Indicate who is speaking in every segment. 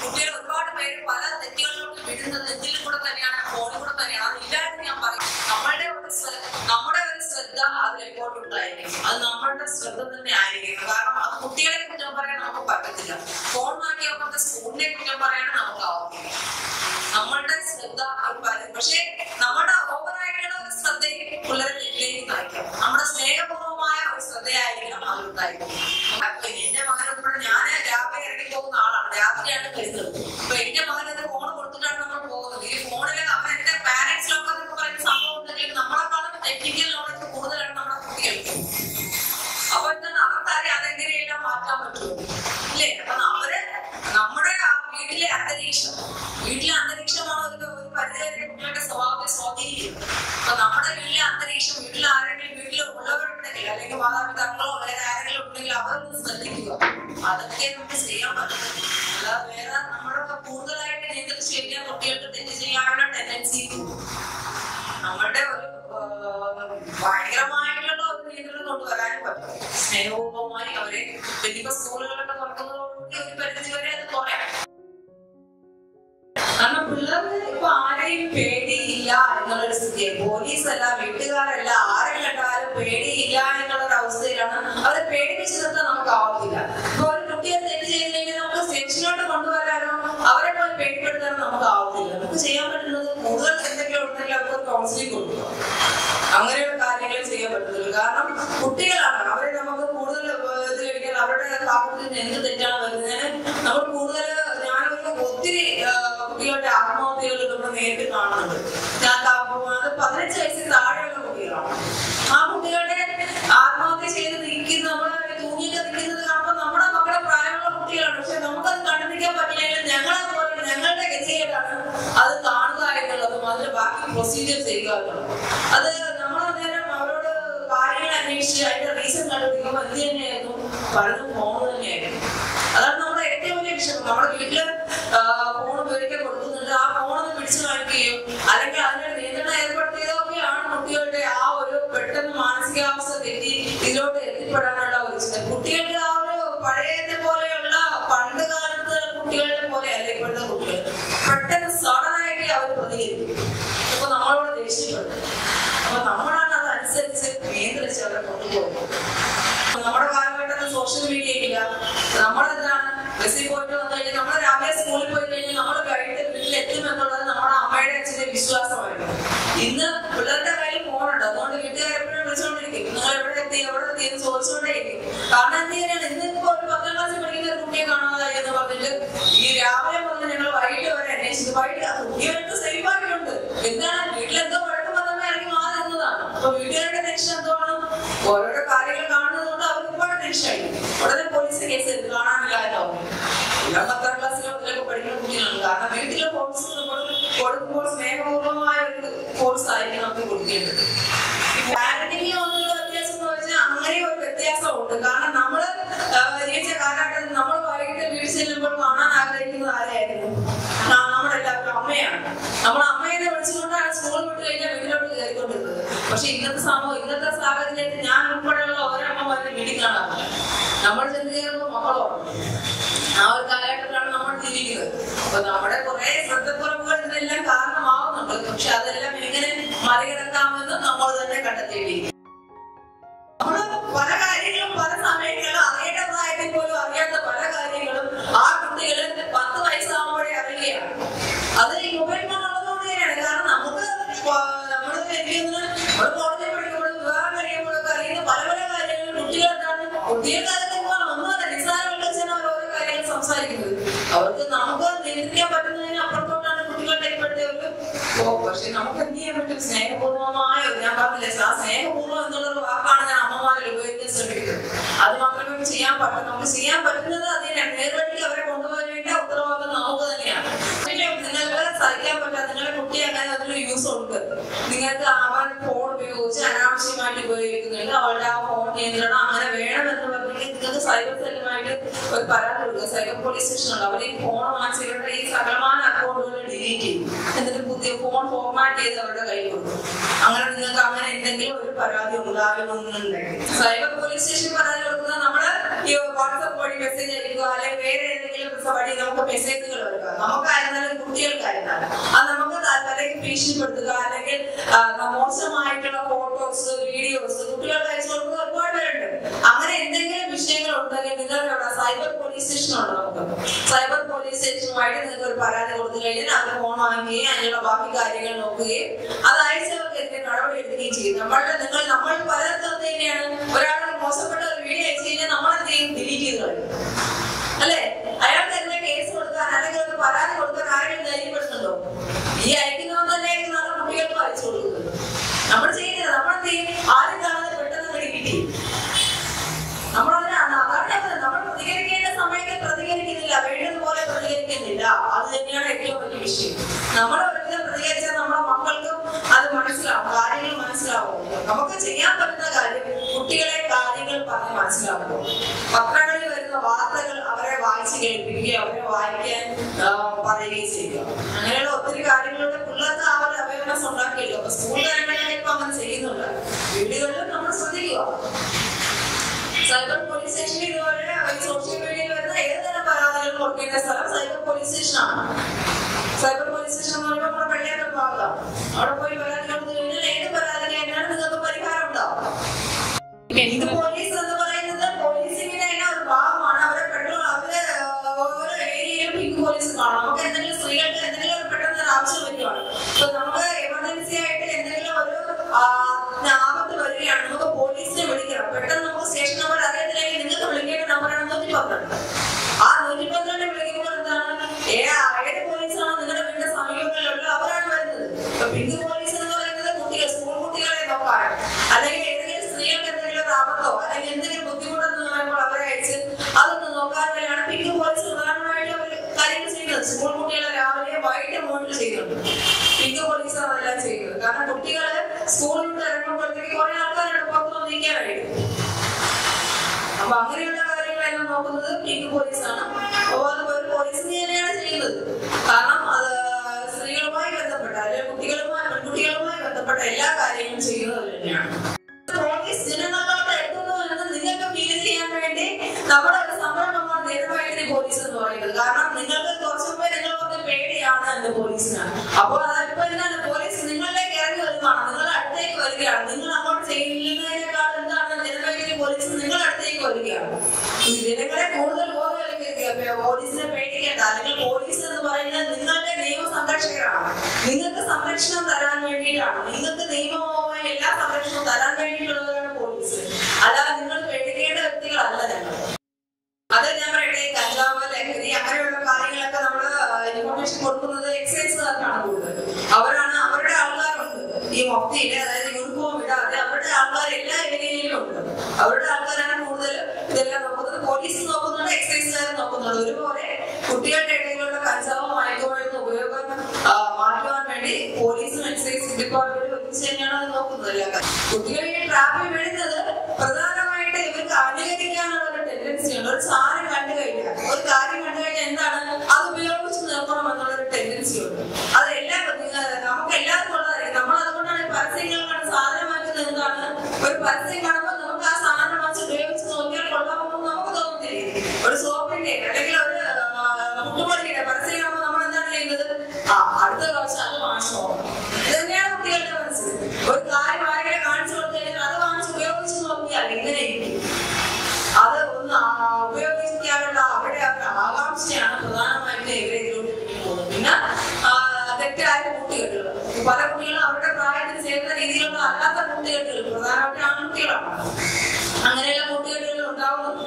Speaker 1: കുട്ടികൾ ഒരുപാട് പേര് പല തെറ്റുകളിലോട്ട് വിടുന്നത് ഇതിൽ കൂടെ തന്നെയാണ് ഫോണിൽ കൂടെ തന്നെയാണ് അത് ഇല്ലായെന്ന് ഞാൻ പറയും നമ്മളുടെ ഒരു ശ്ര- നമ്മുടെ ഒരു ശ്രദ്ധ അതിൽ എപ്പോഴും ഉണ്ടായിരിക്കും അത് നമ്മളുടെ ശ്രദ്ധ തന്നെ ആയിരിക്കും കാരണം അത് കുട്ടികളെ കുറ്റം പറയാൻ നമുക്ക് പറ്റത്തില്ല ഫോൺ നോക്കിയാൽ നമുക്ക് സ്കൂളിനെ കുറ്റം പറയാൻ നമുക്കാവത്തില്ല നമ്മളുടെ ശ്രദ്ധ അത് പല- പക്ഷേ നമ്മുടെ ഓവറായിട്ടുള്ള ഒരു ശ്രദ്ധയും പിള്ളേരെ തെറ്റിലേക്ക് നയിക്കും നമ്മുടെ സ്നേഹപൂർവമായ ഒരു ശ്രദ്ധയായിരിക്കണം അതിലുണ്ടായിരിക്കും അപ്പൊ എന്റെ മകൻ ഉൾപ്പെടെ ഞാൻ രാവിലെ ഇറങ്ങി പോകുന്ന ആളാണ് രാത്രിയാണ് വരുന്നത് അപ്പൊ എന്റെ മകനത് ഫോൺ കൊടുത്തിട്ടാണ് നമ്മൾ പോകുന്നത് ഈ ഫോണിൽ അവൻ എന്റെ പാരന്റ്സ് ലോക്ക് എന്നൊക്കെ പറയുന്ന സംഭവം ഉണ്ടെങ്കിൽ നമ്മളെക്കാളും ടെക്നിക്കൽ നോളജ് കൂടുതലാണ് നമ്മുടെ കുട്ടികൾക്ക് അപ്പൊ എന്താണ് അവർക്കറിയാം അതെങ്ങനെയെല്ലാം മാറ്റാൻ പറ്റുമോ ഇല്ലേ അപ്പൊ അവര് നമ്മുടെ ആ വീട്ടിലെ അന്തരീക്ഷം വീട്ടിലെ അന്തരീക്ഷമാണ് ഒരു ഒരു പരിധിവരെ കുട്ടികളുടെ സ്വഭാവത്തെ സ്വാധീനിക്കുന്നത് അപ്പൊ നമ്മുടെ വീട്ടിലെ അന്തരീക്ഷം വീട്ടിൽ ആരെങ്കിലും വീട്ടിൽ ഉള്ളവരുണ്ടെങ്കിൽ അല്ലെങ്കിൽ മാതാപിതാക്കളോ വേറെ ആരെങ്കിലും ഉണ്ടെങ്കിൽ അവരൊന്ന് ശ്രദ്ധിക്കുക അതൊക്കെ നമുക്ക് ചെയ്യാൻ പറ്റും അല്ലാതെ വേറെ നമ്മളൊക്കെ കൂടുതലായിട്ട് നിയന്ത്രിച്ച് കഴിഞ്ഞാൽ കുട്ടികൾക്ക് തെറ്റ് ചെയ്യാനുള്ള ടെൻഡൻസി നമ്മളുടെ ഒരു ആ, ഭയങ്കരമായിട്ടുള്ള ഒരു നിയന്ത്രണം കൊണ്ടുവരാനും പറ്റും സ്നേഹപൂർവ്വമായി അവരെ വലിയ സ്കൂളുകളൊക്കെ തുറക്കുന്നതോടുകൂടി ഒരു പരിധി വരെ അത് കുറയാം കാരണം പിള്ളേർക്ക് ഇപ്പൊ ആരെയും പേടിയില്ല എന്നുള്ളൊരു സ്ഥിതിയാണ് പോലീസ് അല്ല വീട്ടുകാരല്ല ആരെ കണ്ടാലും പേടിയില്ല എന്നുള്ള ഒരു അവസ്ഥയിലാണ് അവരെ പേടിപ്പിച്ച് നിർത്താൻ നമുക്ക് ആവത്തില്ല ഇപ്പൊ ഒരു കുട്ടിയെ തെറ്റ് ചെയ്തില്ലെങ്കിൽ നമുക്ക് സ്റ്റേഷനിലോട്ട് കൊണ്ടുവരാനോ അവരെ പോയി പേടിപ്പെടുത്താനോ നമുക്ക് ആവത്തില്ല നമുക്ക് ചെയ്യാൻ പറ്റുന്നത് കൂടുതൽ എന്തെങ്കിലും ഉണ്ടെങ്കിൽ അവർക്ക് കൗൺസിലിംഗ് കൊടുക്കുക അങ്ങനെയുള്ള കാര്യങ്ങൾ ചെയ്യാൻ പറ്റത്തുള്ളൂ കാരണം കുട്ടികളാണ് അവരെ നമുക്ക് കൂടുതൽ ഏഹ്, ഇത് കഴിഞ്ഞാൽ അവരുടെ ഭാഗത്ത് നിന്ന് എന്ത് തെറ്റാണ് വരുന്നതിന് നമ്മൾ കൂടുതൽ ഞാനൊരു ഒത്തിരി ഏഹ്, കുട്ടികളുടെ ആത്മഹത്യകൾ നമ്മൾ നേരിട്ട് കാണുന്നുണ്ട് ഞാൻ ത- അത് പതിനഞ്ച് വയസ്സിൽ താഴെയുള്ള കുട്ടികളാണ് ആ കുട്ടികളുടെ ആത്മഹത്യ ചെയ്ത് നിൽക്കുന്ന നമ്മളെ തൂങ്ങിയൊക്കെ നിൽക്കുന്നത് കാണുമ്പോൾ നമ്മുടെ മക്കളുടെ പ്രായമുള്ള കുട്ടികളാണ് പക്ഷെ നമുക്കത് കണ്ടുനിൽക്കാൻ പറ്റില്ലെങ്കിൽ ഞങ്ങളെ പോലെ ഞങ്ങളുടെ ഗതികേടാണ് അത് കാണുക എന്നുള്ളതും അതിന്റെ ബാക്കി പ്രൊസീജിയർ ചെയ്യുക എന്നുള്ളതും അത് നമ്മൾ അന്നേരം അവരോട് കാര്യങ്ങൾ അന്വേഷിച്ച് അതിന്റെ റീസൺ കണ്ടുപിടിക്കുമ്പോൾ എന്ത് തന്നെയായിരുന്നു പലതും ഫോൺ തന്നെയായിരുന്നു അതാണ് നമ്മുടെ ഏറ്റവും വലിയ വിഷയം നമ്മുടെ വീട്ടില് ഫോൺ ഉപയോഗിക്കാൻ കൊടുക്കുന്നുണ്ട് ആ ഫോൺ ഒന്ന് പിടിച്ചു വാങ്ങിക്കുകയും അല്ലെങ്കിൽ അതിന്റെ നിയന്ത്രണം ഏർപ്പെടുത്തിയതൊക്കെയാണ് കുട്ടികളുടെ ആ ഒരു പെട്ടെന്ന് മാനസികാവസ്ഥ തെറ്റി ഇതിലോട്ട് എത്തിപ്പെടാനുള്ള ഒരു ചിന്ത കുട്ടികളുടെ ആ ഒരു പഴയത്തെ പോലെയുള്ള പണ്ട് കാലത്ത് കുട്ടികളുടെ പോലെ അല്ല ഇപ്പോഴത്തെ കുട്ടികൾ പെട്ടെന്ന് സഡനായിട്ട് അവർ പ്രതികരിക്കും ഇപ്പൊ നമ്മളോട് ദേഷ്യപ്പെട്ടു അപ്പൊ നമ്മളാണ് അതനുസരിച്ച് നിയന്ത്രിച്ച് അവരെ കൊണ്ടുപോകുന്നത് അപ്പൊ നമ്മുടെ കാലഘട്ടത്തിൽ സോഷ്യൽ മീഡിയ ഇല്ല നമ്മളെന്താണ് ബസ്സിൽ പോയിട്ട് വന്നു കഴിഞ്ഞാൽ നമ്മൾ രാവിലെ സ്കൂളിൽ പോയി കഴിഞ്ഞാൽ നമ്മൾ വൈകിട്ട് വീട്ടിലെത്തും എന്നുള്ളത് നമ്മുടെ അമ്മയുടെ അച്ഛന്റെ വിശ്വാസമായിരുന്നു ഇന്ന് പിള്ളേരുടെ കയ്യിൽ ഫോണുണ്ട് അതുകൊണ്ട് വീട്ടുകാർ എപ്പോഴും വിളിച്ചുകൊണ്ടിരിക്കും നിങ്ങൾ എവിടെ എത്തി എവിടെ എത്തി എന്ന് ചോദിച്ചുകൊണ്ടേയിരിക്കും കാരണം എന്ത് ചെയ്യാനാണ് ഇന്ന് ഇപ്പൊ ഒരു പത്താം ക്ലാസ്സിൽ പഠിക്കുന്ന ഒരു കുട്ടിയെ കാണാതായി എന്ന് പറഞ്ഞിട്ട് ഈ രാവിലെ മുതൽ ഞങ്ങൾ വൈകിട്ട് വരെ അന്വേഷിച്ചു വൈകിട്ട് കുട്ടികൾക്ക് സേഫ് ആക്കിയിട്ടുണ്ട് എന്താണ് വീട്ടിലെന്തോ വഴക്കം വന്നാൽ ഇറങ്ങി മാറി നിന്നതാണ് അപ്പൊ വീട്ടുകാരുടെ ടെൻഷൻ എന്തുവാണ് ഓരോരോ കാര്യങ്ങൾ കാണുന്നത് കൊണ്ട് അവർക്ക് ഒരുപാട് ടെൻഷനായി ഉടനെ പോലീസ് കേസ് എടുത്ത് കാണാനില്ല എന്നാവും എല്ലാം പത്താം ക്ലാസ്സിലോ ഇതിലൊക്കെ പഠിക്കുന്ന കുട്ടികളാണ് കാരണം വീട്ടിലെ കോഴ്സ് നമ്മൾ കൊടുക്കുമ്പോൾ സ്നേഹപൂർവമായ ഒരു കോഴ്സ് ആയിരിക്കും നമുക്ക് കൊടുക്കേണ്ടത് പാരന്റിംഗ് തമ്മിലുള്ള വ്യത്യാസം എന്ന് വെച്ചാൽ അങ്ങനെ ഒരു വ്യത്യാസമുണ്ട് കാരണം നമ്മള് ആ, ജീവിച്ച കാലഘട്ടത്തിൽ നമ്മൾ വൈകിട്ട് വീട്ടിൽ ചെല്ലുമ്പോൾ കാണാൻ ആഗ്രഹിക്കുന്നത് ആരെയായിരുന്നു ആ, നമ്മളെല്ലാവരും അമ്മയാണ് നമ്മൾ അമ്മയെ വിളിച്ചുകൊണ്ടാണ് സ്കൂൾ വിട്ട് കഴിഞ്ഞാൽ വീട്ടിലോട്ട് കയറിക്കൊണ്ടിരുന്നത് പക്ഷെ ഇന്നത്തെ സമൂഹം ഇന്നത്തെ സാഹചര്യത്തിൽ ഞാൻ ഉൾപ്പെടെയുള്ള ഓരോ അമ്മമാരെ വീട്ടിൽ കാണാറില്ല നമ്മൾ ചെന്ന് കയറുമ്പോൾ മക്കളോട് ആ ഒരു കാലഘട്ടത്തിലാണ് നമ്മൾ ജീവിക്കുന്നത് അപ്പൊ നമ്മുടെ കുറെ ശ്രദ്ധക്കുറവുകൾ ഇതെല്ലാം കാരണമാവുന്നുണ്ട് പക്ഷെ അതെല്ലാം എങ്ങനെ മറികടക്കാമെന്ന് നമ്മൾ തന്നെ കണ്ടെത്തേണ്ടിയിരിക്കും നമ്മള് പല കാര്യങ്ങളും പല സമയങ്ങളിലും അറിയേണ്ട പ്രായത്തിൽ പോലും അറിയാത്ത പല കാര്യങ്ങളും ആ കുട്ടികള് പത്ത് വയസ്സാകുമ്പോഴേ അറിയുകയാണ് അത് ഈ മൊബൈൽ ഫോൺ ഉള്ളതുകൊണ്ട് തന്നെയാണ് കാരണം നമുക്ക് നമ്മൾ നമ്മൾ കോളേജിൽ പഠിക്കുമ്പോഴും വിവാഹം കഴിയുമ്പോഴൊക്കെ അറിയുന്ന പല പല കാര്യങ്ങളും കുട്ടികൾ എന്താണ് കുട്ടികൾക്ക് അതൊക്കെ ഒന്നുമല്ല നിസ്സാരമായിട്ട് വെച്ചാണ് അവർ ഓരോ കാര്യങ്ങൾ സംസാരിക്കുന്നത് അവർക്ക് നമുക്ക് നിയന്ത്രിക്കാൻ പറ്റുന്നതിന് അപ്പുറത്തോട്ടാണ് കുട്ടികളുടെ ഇപ്പോഴത്തെ ഒരു ഓ പക്ഷെ നമുക്ക് എന്ത് ചെയ്യാൻ പറ്റും സ്നേഹപൂർവമായ ഒരു- ഞാൻ പറഞ്ഞില്ലേ ആ സ്നേഹപൂർവ്വം എന്നുള്ള ഒരു വാക്കാണ് ഞാൻ അമ്മമാരിൽ ഉപയോഗിക്കാൻ ശ്രമിക്കുന്നത് അത് മാത്രമേ ചെയ്യാൻ പറ്റൂ നമുക്ക് ചെയ്യാൻ പറ്റുന്നത് അതിനെ നേരിട്ട് അവരെ കൊണ്ടുപോകേണ്ട ഉത്തരവാദിത്വം നമുക്ക് തന്നെയാണ് പിന്നെ നിങ്ങൾക്ക് സഹിക്കാൻ പറ്റാത്ത നിങ്ങളുടെ കുട്ടി അങ്ങനെ അതിന് യൂസ് ഉണ്ട് നിങ്ങൾക്ക് അവൻ ഫോൺ ഉപയോഗിച്ച് അനാവശ്യമായിട്ട് ഉപയോഗിക്കുന്നുണ്ട് അവളുടെ ആ ഫോൺ നിയന്ത്രണം അങ്ങനെ വേണമെന്ന് പറഞ്ഞിട്ട് നിങ്ങൾക്ക് സൈബർ സെല്ലുമായിട്ട് ഒരു പരാതി കൊടുക്കുക സൈബർ പോലീസ് സ്റ്റേഷനുണ്ട് അവർ ഈ ഫോൺ വാങ്ങിച്ച് ഇവരുടെ ഈ സകലമാന അക്കൗണ്ടുകൾ ഡിലീറ്റ് ചെയ്യും എന്നിട്ട് പുതിയ ഫോൺ ഫോർമാറ്റ് ചെയ്ത് അവരുടെ കയ്യിൽ കൊടുക്കും അങ്ങനെ നിങ്ങൾക്ക് അങ്ങനെ എന്തെങ്കിലും ഒരു പരാതി ഉണ്ടാകുന്നുണ്ടെങ്കിൽ സൈബർ പോലീസ് സ്റ്റേഷൻ പരാതി കൊടുക്കുന്നത് നമ്മള് ഈ വാട്സപ്പ് വഴി മെസ്സേജ് അയക്കുക അല്ലെങ്കിൽ വേറെ ഏതെങ്കിലും വഴി നമുക്ക് മെസ്സേജുകൾ വരിക നമുക്കായിരുന്നാലും കുട്ടികൾക്കായിരുന്നാലും അത് നമുക്ക് താല്പര്യം ഭീഷണിപ്പെടുത്തുക അല്ലെങ്കിൽ ആ, മോശമായിട്ടുള്ള ഫോട്ടോസ് വീഡിയോസ് കുട്ടികളുടെ അയച്ചു കൊടുക്കുന്ന ഒരുപാട് പേരുണ്ട് അങ്ങനെ എന്തെങ്കിലും വിഷയങ്ങൾ ഉണ്ടെങ്കിൽ നിങ്ങളുടെ അവിടെ സൈബർ പോലീസ് സ്റ്റേഷൻ ഉണ്ട് നമുക്ക് സൈബർ പോലീസ് സ്റ്റേഷനുമായിട്ട് നിങ്ങൾക്ക് ഒരു പരാതി കൊടുത്തു കഴിഞ്ഞാൽ അവർ ഫോൺ വാങ്ങുകയും അതിനുള്ള ബാക്കി കാര്യങ്ങൾ നോക്കുകയും അത് അയച്ചവർക്കെതിരെ നടപടി എടുക്കുകയും ചെയ്യും നമ്മളുടെ നിങ്ങൾ നമ്മൾ പലർക്കും എന്ത് തന്നെയാണ് ഒരാൾ മോശപ്പെട്ട ഒരു വീഡിയോ അയച്ചു കഴിഞ്ഞാൽ നമ്മളെന്ത് ചെയ്യും ഡിലീറ്റ് ചെയ്ത് കളയും അല്ലേ അയാൾക്ക് എന്തെങ്കിലും കേസ് കൊടുക്കാൻ അല്ലെങ്കിൽ ഒരു പരാതി കൊടുക്കാൻ ആരെങ്കിലും ധൈര്യപ്പെടുന്നുണ്ടോ ഈ അയക്കുന്നവൻ തന്നെ ആയിരിക്കും നമ്മുടെ കുട്ടികൾക്ക് അയച്ചു കൊടുക്കുന്നത് നമ്മൾ ചെയ്യുന്നത് നമ്മളെന്ത് ചെയ്യും ആരും കാണാതെ പെട്ടെന്ന് ഡിലീറ്റ് ചെയ്യും നമ്മളതിനാണ് അതാണ് ഞാൻ പറഞ്ഞത്. നമ്മൾ പ്രതികരിക്കേണ്ട സമയത്ത് പ്രതികരിക്കുന്നില്ല വേണ്ടതുപോലെ പ്രതികരിക്കുന്നില്ല അത് തന്നെയാണ് ഏറ്റവും വലിയ വിഷയം നമ്മൾ ഒരിക്കലും പ്രതികരിച്ചാൽ നമ്മുടെ മക്കൾക്കും അത് മനസ്സിലാവും കാര്യങ്ങൾ മനസ്സിലാവും നമുക്ക് ചെയ്യാൻ പറ്റുന്ന കാര്യം കുട്ടികളെ കാര്യങ്ങൾ പറഞ്ഞ് മനസ്സിലാക്കും പത്രങ്ങളിൽ വരുന്ന വാർത്തകൾ അവരെ വായിച്ച് കേൾപ്പിക്കുകയും അവരെ വായിക്കാൻ ആ, പറയുകയും ചെയ്യുക അങ്ങനെയുള്ള ഒത്തിരി കാര്യങ്ങളുടെ പിള്ളേർക്ക് ആ ഒരു അവയർനെസ് ഉണ്ടാക്കിയില്ല അപ്പൊ സ്കൂൾ തലങ്ങളിലൊക്കെ ഇപ്പൊ അങ്ങനെ ചെയ്യുന്നുണ്ട് വീടുകളിലും നമ്മൾ ശ്രദ്ധിക്കുക സൈബർ പോലീസ് സ്റ്റേഷനിൽ ഇതുപോലെ സോഷ്യൽ മീഡിയയിൽ വരുന്ന ഏത് തരം പരാതികൾ കൊടുക്കേണ്ട സ്ഥലം സൈബർ പോലീസ് സ്റ്റേഷനാണ് സൈബർ പോലീസ് സ്റ്റേഷൻ എന്ന് പറയുമ്പോൾ നമ്മുടെ വെള്ളയാട്ടം ഭാഗം അവിടെ പോയി പരാതി കൊടുത്തു കഴിഞ്ഞാൽ ഏത് പരാതി കഴിഞ്ഞാലും നിങ്ങൾക്ക് പരിഹാരം ഉണ്ടാവും ഇത് പോലീസ് എന്ന് പറയുന്നത് പോലീസിന്റെ തന്നെ ഒരു ഭാഗമാണ് അവരെ പെട്രോൾ അവര് ഓരോ ഏരിയയിലും പിങ്ക് പോലീസ് കാണും നമുക്ക് എന്തെങ്കിലും സ്ത്രീകൾക്ക് എന്തെങ്കിലും ഒരു പെട്ടെന്ന് ഒരു ആവശ്യം വരികയാണ് ഇപ്പൊ നമുക്ക് എമർജൻസി ആയിട്ട് എന്തെങ്കിലും ഒരു ആ, ആപത്ത് വരികയാണ് നമുക്ക് പോലീസിനെ വിളിക്കണം പെട്ടെന്ന് നമുക്ക് സ്റ്റേഷൻ നമ്പർ അറിയത്തില്ലെങ്കിൽ നിങ്ങൾക്ക് വിളിക്കേണ്ട നമ്പറാണ് നൂറ്റി പന്ത്രണ്ട് ആ നൂറ്റി പന്ത്രണ്ട് വിളിക്കുമ്പോൾ എന്താണ് ഏ ഏത് പോലീസാണ് നിങ്ങളുടെ വീടിന്റെ സമീപങ്ങളിലുള്ള അവരാണ് വരുന്നത് ഇപ്പൊ പിങ്ക് പോലീസ് എന്ന് പറയുന്നത് കുട്ടികൾ സ്കൂൾ കുട്ടികളെ നോക്കാൻ അല്ലെങ്കിൽ ഏതെങ്കിലും സ്ത്രീകൾക്ക് എന്തെങ്കിലും ഒരു ആപത്തോ അല്ലെങ്കിൽ എന്തെങ്കിലും ബുദ്ധിമുട്ടെന്ന് പറയുമ്പോൾ അവരെ അയച്ച് അതൊന്ന് നോക്കാൻ വേണ്ടിയാണ് പിങ്ക് പോലീസ് പ്രധാനമായിട്ട് അവർ കാര്യങ്ങൾ ചെയ്യുന്നത് സ്കൂൾ കുട്ടികളെ രാവിലെ വൈകിട്ട് മുകളിൽ ചെയ്യുന്നുണ്ട് പിങ്ക് പോലീസ് ആണ് അതെല്ലാം ചെയ്യുന്നത് കാരണം കുട്ടികള് സ്കൂളിൽ നിന്ന് ഇറങ്ങുമ്പോഴത്തേക്ക് കുറെ ആൾക്കാരുടെ പുറത്ത് വന്നിരിക്കാനായിട്ട് അപ്പൊ അങ്ങനെയുള്ള കാര്യങ്ങളെല്ലാം നോക്കുന്നത് പിങ്ക് പോലീസാണ് അപ്പൊ അത് ഒരു പോലീസ് തന്നെയാണ് ചെയ്യുന്നത് കാരണം അത് സ്ത്രീകളുമായി ബന്ധപ്പെട്ട അല്ലെങ്കിൽ കുട്ടികളുമായി പെൺകുട്ടികളുമായി ബന്ധപ്പെട്ട എല്ലാ കാര്യങ്ങളും ചെയ്യുന്നത് തന്നെയാണ് പോലീസ് ജനങ്ങളിലോട്ട് എത്തുന്നു എന്ന് നിങ്ങൾക്ക് ഫീൽ ചെയ്യാൻ വേണ്ടി നമ്മുടെ ഒരു സംരംഭമാണ് നിരവധി പോലീസ് എന്ന് പറയുന്നത് കാരണം നിങ്ങൾക്ക് കുറച്ചു മുമ്പേ നിങ്ങൾ പറഞ്ഞ പേടിയാണ് എന്റെ പോലീസിന് അപ്പോൾ അതിപ്പോ എന്താണ് പോലീസ് നിങ്ങളിലേക്ക് ഇറങ്ങി വരുന്നതാണ് നിങ്ങൾ അടുത്തേക്ക് വരികയാണ് നിങ്ങൾ അങ്ങോട്ട് ചെയ്യുന്നതിനേക്കാൾ എന്താണ് നിരവധി പോലീസ് നിങ്ങൾ അടുത്തേക്ക് വരികയാണ് ഈ ജനങ്ങളെ കൂടുതൽ ബോധവൽക്കരിക്കുക പോലീസിനെ പേടിക്കേണ്ട അല്ലെങ്കിൽ പോലീസ് എന്ന് പറയുന്നത് നിങ്ങളുടെ നിയമ സംരക്ഷകരാണ് നിങ്ങൾക്ക് സംരക്ഷണം തരാൻ വേണ്ടിയിട്ടാണ് നിങ്ങൾക്ക് നിയമപരമായ എല്ലാ സംരക്ഷണവും തരാൻ വേണ്ടിയിട്ടുള്ളതാണ് പോലീസ് അല്ലാതെ നിങ്ങൾ പേടിക്കേണ്ട വ്യക്തികളല്ല ഞങ്ങൾ അത് ഞാൻ പറയട്ടെ ഈ കഞ്ചാവ് ലഹരി അങ്ങനെയുള്ള കാര്യങ്ങളൊക്കെ നമ്മൾ ഇൻഫർമേഷൻ കൊടുക്കുന്നത് എക്സൈസുകാർക്കാണ് കൂടുതൽ അവരാണ് അവരുടെ ആൾക്കാരുണ്ട് ഈ മൊത്തയില് അതായത് യൂണിഫോം ഇടാതെ അവരുടെ ആൾക്കാർ എല്ലാ ഏരിയയിലും ഉണ്ട് അവരുടെ ആൾക്കാരാണ് കൂടുതൽ ഇതെല്ലാം നോക്കുന്നത് പോലീസ് നോക്കുന്നുണ്ട് എക്സൈസുകാർ നോക്കുന്നുണ്ട് ഒരുപോലെ കുട്ടികളുടെ ഇടയിലുള്ള കഞ്ചാവ് മയക്കുമരുന്ന് ഉപയോഗം ആ, മാറ്റുവാൻ വേണ്ടി പോലീസും എക്സൈസ് ഡിപ്പാർട്ട്മെന്റും ഒരുമിച്ച് തന്നെയാണ് അത് നോക്കുന്നത് എല്ലാ കാര്യം. കുട്ടികൾ ഈ ട്രാപ്പിൽ വീഴുന്നത് പ്രധാനമായിട്ട് ഇവർക്ക് അനുകരിക്കാനുള്ള ഒരു ടെൻഡൻസി ഉണ്ട് ഒരു സാധനം കണ്ടു കഴിഞ്ഞാൽ ഒരു കാര്യം കണ്ടു കഴിഞ്ഞാൽ എന്താണ് അത് ഉപയോഗിച്ച് നിർത്തണം എന്നുള്ള ഒരു ടെൻഡൻസി ഉണ്ട് അത് എല്ലാ നമുക്ക് എല്ലാവർക്കും ഉള്ളതായിരിക്കും നമ്മൾ അതുകൊണ്ടാണ് ഈ പരസ്യങ്ങൾ കണ്ട് സാധനം വാങ്ങിക്കുന്നത് എന്താണ് ഒരു പരസ്യം കാണുമ്പോൾ നമുക്ക് ആ സാധനം വാങ്ങിച്ച് ഉപയോഗിച്ച് നോക്കിയാൽ കൊള്ളാമെന്ന് നമുക്ക് തോന്നുന്നില്ലേ ഒരു സോപ്പിന്റെ അല്ലെങ്കിൽ ഒരു മുട്ടുപൊടിയുടെ പരസ്യം കാണുമ്പോൾ നമ്മൾ എന്താണ് ചെയ്യുന്നത് ആ അടുത്ത പ്രാവശ്യം അത് വാങ്ങിച്ചു നോക്കണം ഇത് തന്നെയാണ് കുട്ടികളുടെ മനസ്സിൽ ഒരു കാര്യം ആരെങ്കിലും കാണിച്ചു കൊടുത്തു കഴിഞ്ഞാൽ അത് വാങ്ങിച്ച് ഉപയോഗിച്ച് നോക്കിയാൽ ഇങ്ങനെ ഇരിക്കും അത് ഒന്ന് ആ ഉപയോഗിക്കാനുള്ള അവരുടെ ആ ഒരു ആകാംക്ഷയാണ് പ്രധാനമായിട്ടും ഇവരെ ഇതിലോട്ട് പോകുന്നത് പിന്നെ ആ, തെറ്റായ കൂട്ടുകെട്ടുകൾ പല കുട്ടികളും അവരുടെ പ്രായത്തിന് ചേർന്ന രീതിയിലുള്ള അല്ലാത്ത കൂട്ടുകെട്ടുകൾ പ്രധാനമായിട്ട് ആൺകുട്ടികളാണ് അങ്ങനെയുള്ള കൂട്ടുകെട്ടുകൾ ഉണ്ടാവുന്നു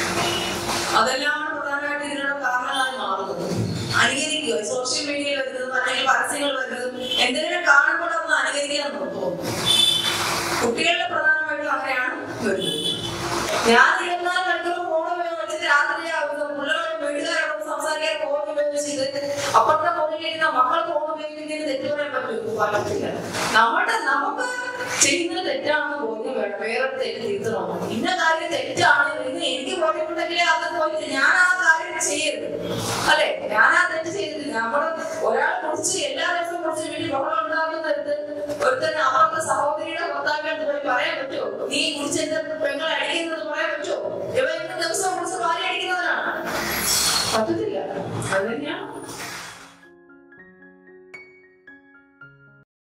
Speaker 1: അതെല്ലാമാണ് പ്രധാനമായിട്ട് ഇതിനുള്ള കാരണങ്ങളായി മാറുന്നത് അനുകരിക്കുക സോഷ്യൽ മീഡിയയിൽ വരുന്നതും അല്ലെങ്കിൽ പരസ്യങ്ങൾ വരുന്നതും എന്തെങ്കിലും കാണുമ്പോൾ ഒന്ന് അനുകരിക്കാൻ നോക്കുമോ കുട്ടികളുടെ പ്രധാനമായിട്ടും അങ്ങനെയാണ് വരുന്നത് ഞാൻ ഇരുപത്തിനാല് മണിക്കൂർ ഫോൺ ഉപയോഗിച്ചിട്ട് രാത്രി പിള്ളേരോട് വീട്ടുകാരോട് സംസാരിക്കാൻ ഫോൺ ഉപയോഗിച്ചിട്ട് അപ്പുറത്തെ ഫോണിലിരുന്ന മക്കൾ ഫോൺ ഉപയോഗിക്കുന്നതിന് തെറ്റ് പറയാൻ പറ്റുമോ പറ്റത്തില്ല നമ്മുടെ നമുക്ക് ചെയ്യുന്നത് തെറ്റാണെന്ന് ബോധ്യം വേണം വേറെ തെറ്റ് തിരുത്തണോ ഇന്ന കാര്യം തെറ്റാണ് ഇന്ന് എനിക്ക് ബോധ്യമുണ്ടെങ്കിലേ അത് പോയിട്ട് ഞാൻ ആ കാര്യം ചെയ്യരുത് അല്ലെ ഞാൻ ആ തെറ്റ് ചെയ്തിട്ടില്ല നമ്മള് ഒരാൾ കുറിച്ച് എല്ലാ ദിവസവും കുറിച്ച് വീട്ടിൽ ബഹളം ഉണ്ടാകുന്നിടത്ത് ഒരുത്തന്നെ അവർക്ക് സഹോദരിയുടെ ഭർത്താവിനടുത്ത് പോയി പറയാൻ പറ്റുമോ നീ കുറിച്ച് എന്റെ പെങ്ങളെ അടിക്കുന്നത് പറയാൻ പറ്റുമോ ഇവ ഇന്ന് ദിവസം കുറിച്ച് ഭാര്യ അടിക്കുന്നവരാണ് പറ്റത്തില്ല അത് തന്നെയാണ്